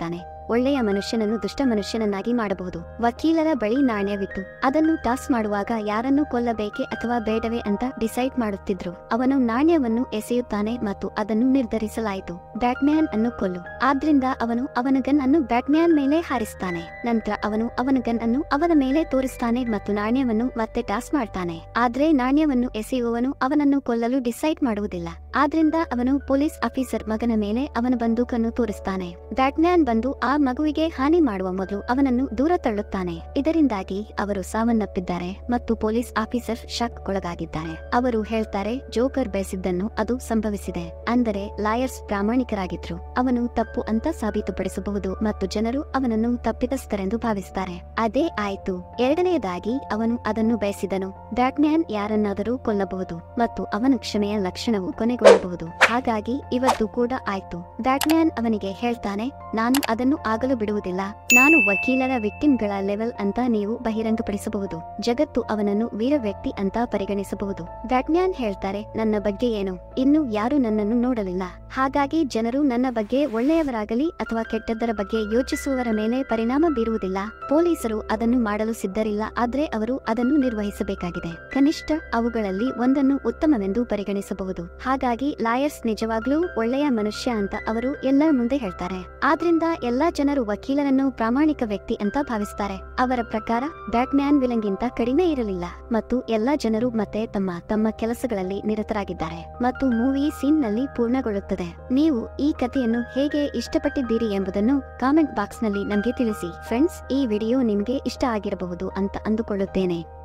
ಒಳ್ಳೆಯ ಮನುಷ್ಯನನ್ನು ದುಷ್ಟ ಮನುಷ್ಯನನ್ನಾಗಿ ಮಾಡಬಹುದು ವಕೀಲರ ಬಳಿ ನಾಣ್ಯವಿತ್ತು ಅದನ್ನು ಟಾಸ್ ಮಾಡುವಾಗ ಯಾರನ್ನು ಕೊಲ್ಲಬೇಕೆ ಅಥವಾ ಬೇಡವೇ ಅಂತ ಡಿಸೈಡ್ ಮಾಡುತ್ತಿದ್ರು ಅವನು ನಾಣ್ಯವನ್ನು ಎಸೆಯುತ್ತಾನೆ ಮತ್ತು ಅದನ್ನು ನಿರ್ಧರಿಸಲಾಯಿತು ಬ್ಯಾಟ್ಮ್ಯಾನ್ ಅನ್ನು ಕೊಲ್ಲು ಆದ್ರಿಂದ ಅವನು ಅವನ ಗನ್ ಅನ್ನು ಬ್ಯಾಟ್ಮ್ಯಾನ್ ಮೇಲೆ ಹಾರಿಸ್ತಾನೆ ನಂತರ ಅವನು ಅವನ ಗನ್ ಅನ್ನು ಅವನ ಮೇಲೆ ತೋರಿಸ್ತಾನೆ ಮತ್ತು ನಾಣ್ಯವನ್ನು ಮತ್ತೆ ಟಾಸ್ ಮಾಡ್ತಾನೆ ಆದ್ರೆ ನಾಣ್ಯವನ್ನು ಎಸೆಯುವವನು ಅವನನ್ನು ಕೊಲ್ಲಲು ಡಿಸೈಡ್ ಮಾಡುವುದಿಲ್ಲ ಆದ್ರಿಂದ ಅವನು ಪೊಲೀಸ್ ಆಫೀಸರ್ ಮಗನ ಮೇಲೆ ಅವನ ಬಂದೂಕನ್ನು ತೋರಿಸ್ತಾನೆ ಬ್ಯಾಟ್ಮ್ಯಾನ್ ಬಂದು ಆ ಮಗುವಿಗೆ ಹಾನಿ ಮಾಡುವ ಮೊದಲು ಅವನನ್ನು ದೂರ ತಳ್ಳುತ್ತಾನೆ ಇದರಿಂದಾಗಿ ಅವರು ಸಾವನ್ನಪ್ಪಿದ್ದಾರೆ ಮತ್ತು ಪೊಲೀಸ್ ಆಫೀಸರ್ ಶಾಕ್ ಒಳಗಾಗಿದ್ದಾರೆ ಅವರು ಹೇಳ್ತಾರೆ ಜೋಕರ್ ಬಯಸಿದ್ದನ್ನು ಅದು ಸಂಭವಿಸಿದೆ ಅಂದರೆ ಲಾಯರ್ಸ್ ಪ್ರಾಮಾಣಿಕರಾಗಿದ್ರು ಅವನು ತಪ್ಪು ಅಂತ ಸಾಬೀತುಪಡಿಸಬಹುದು ಮತ್ತು ಜನರು ಅವನನ್ನು ತಪ್ಪಿತಸ್ಥರೆಂದು ಭಾವಿಸುತ್ತಾರೆ ಅದೇ ಆಯ್ತು ಎರಡನೆಯದಾಗಿ ಅವನು ಅದನ್ನು ಬಯಸಿದನು ಬ್ಯಾಟ್ಮ್ಯಾನ್ ಯಾರನ್ನಾದರೂ ಕೊಲ್ಲಬಹುದು ಮತ್ತು ಅವನ ಕ್ಷಮೆಯ ಲಕ್ಷಣವು ಕೊನೆಗೊಳ್ಳಬಹುದು ಹಾಗಾಗಿ ಇವತ್ತು ಕೂಡ ಆಯ್ತು ಬ್ಯಾಟ್ಮ್ಯಾನ್ ಅವನಿಗೆ ಹೇಳ್ತಾನೆ ನಾನು ಅದನ್ನು ಆಗಲು ಬಿಡುವುದಿಲ್ಲ ನಾನು ವಕೀಲರ ವಿಕ್ಟಿಮ್ಗಳ ಲೆವೆಲ್ ಅಂತ ನೀವು ಬಹಿರಂಗಪಡಿಸಬಹುದು ಜಗತ್ತು ಅವನನ್ನು ವೀರ ವ್ಯಕ್ತಿ ಅಂತ ಪರಿಗಣಿಸಬಹುದು ಬ್ಯಾಟ್ಮ್ಯಾನ್ ಹೇಳ್ತಾರೆ ನನ್ನ ಬಗ್ಗೆ ಏನು ಇನ್ನು ಯಾರು ನನ್ನನ್ನು ನೋಡಲಿಲ್ಲ ಹಾಗಾಗಿ ಜನರು ನನ್ನ ಬಗ್ಗೆ ಒಳ್ಳೆಯವರಾಗಲಿ ಅಥವಾ ಕೆಟ್ಟದ್ದರ ಬಗ್ಗೆ ಯೋಚಿಸುವವರ ಮೇಲೆ ಪರಿಣಾಮ ಬೀರುವುದಿಲ್ಲ ಪೊಲೀಸರು ಅದನ್ನು ಮಾಡಲು ಸಿದ್ಧರಿಲ್ಲ ಆದ್ರೆ ಅವರು ಅದನ್ನು ನಿರ್ವಹಿಸಬೇಕಾಗಿದೆ ಕನಿಷ್ಠ ಅವುಗಳಲ್ಲಿ ಒಂದನ್ನು ಉತ್ತಮವೆಂದು ಪರಿಗಣಿಸಬಹುದು ಹಾಗಾಗಿ ಲಾಯರ್ಸ್ ನಿಜವಾಗ್ಲೂ ಒಳ್ಳೆಯ ಮನುಷ್ಯ ಅಂತ ಅವರು ಎಲ್ಲರ ಮುಂದೆ ಹೇಳ್ತಾರೆ ಆದ್ರಿಂದ ಎಲ್ಲಾ ಜನರು ವಕೀಲರನ್ನು ಪ್ರಾಮಾಣಿಕ ವ್ಯಕ್ತಿ ಅಂತ ಭಾವಿಸ್ತಾರೆ ಅವರ ಪ್ರಕಾರ ಬ್ಯಾಟ್ಮ್ಯಾನ್ ವಿಲನ್ಗಿಂತ ಕಡಿಮೆ ಇರಲಿಲ್ಲ ಮತ್ತು ಎಲ್ಲಾ ಜನರು ಮತ್ತೆ ತಮ್ಮ ತಮ್ಮ ಕೆಲಸಗಳಲ್ಲಿ ನಿರತರಾಗಿದ್ದಾರೆ ಮತ್ತು ಮೂವಿ ಸೀನ್ ನಲ್ಲಿ ಪೂರ್ಣಗೊಳ್ಳುತ್ತದೆ ನೀವು ಈ ಕಥೆಯನ್ನು ಹೇಗೆ ಇಷ್ಟಪಟ್ಟಿದ್ದೀರಿ ಎಂಬುದನ್ನು ಕಾಮೆಂಟ್ ಬಾಕ್ಸ್ ನಲ್ಲಿ ನಮಗೆ ತಿಳಿಸಿ ಫ್ರೆಂಡ್ಸ್ ಈ ವಿಡಿಯೋ ನಿಮ್ಗೆ ಇಷ್ಟ ಆಗಿರಬಹುದು ಅಂತ ಅಂದುಕೊಳ್ಳುತ್ತೇನೆ